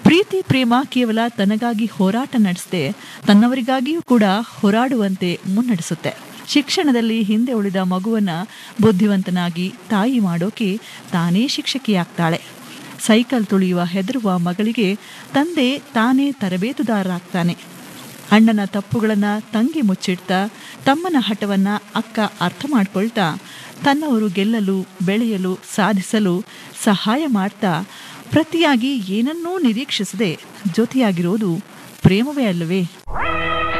ಪ್ರೀತಿ ಪ್ರೇಮ ಕೇವಲ ತನಗಾಗಿ ಹೋರಾಟ ನಡೆಸದೆ ತನ್ನವರಿಗಾಗಿಯೂ ಕೂಡ ಹೋರಾಡುವಂತೆ ಮುನ್ನಡೆಸುತ್ತೆ ಶಿಕ್ಷಣದಲ್ಲಿ ಹಿಂದೆ ಉಳಿದ ಮಗುವನ್ನ ಬುದ್ಧಿವಂತನಾಗಿ ತಾಯಿ ಮಾಡೋಕೆ ತಾನೇ ಶಿಕ್ಷಕಿಯಾಗ್ತಾಳೆ ಸೈಕಲ್ ತುಳಿಯುವ ಹೆದರುವ ಮಗಳಿಗೆ ತಂದೆ ತಾನೇ ತರಬೇತುದಾರರಾಗ್ತಾನೆ ಅಣ್ಣನ ತಪ್ಪುಗಳನ್ನ ತಂಗಿ ಮುಚ್ಚಿಡ್ತಾ ತಮ್ಮನ ಹಠವನ್ನ ಅಕ್ಕ ಅರ್ಥ ಮಾಡ್ಕೊಳ್ತಾ ತನ್ನವರು ಗೆಲ್ಲಲು ಬೆಳೆಯಲು ಸಾಧಿಸಲು ಸಹಾಯ ಮಾಡ್ತಾ ಪ್ರತಿಯಾಗಿ ಏನನ್ನೂ ನಿರೀಕ್ಷಿಸದೆ ಜೊತೆಯಾಗಿರೋದು ಪ್ರೇಮವೇ ಅಲ್ಲವೇ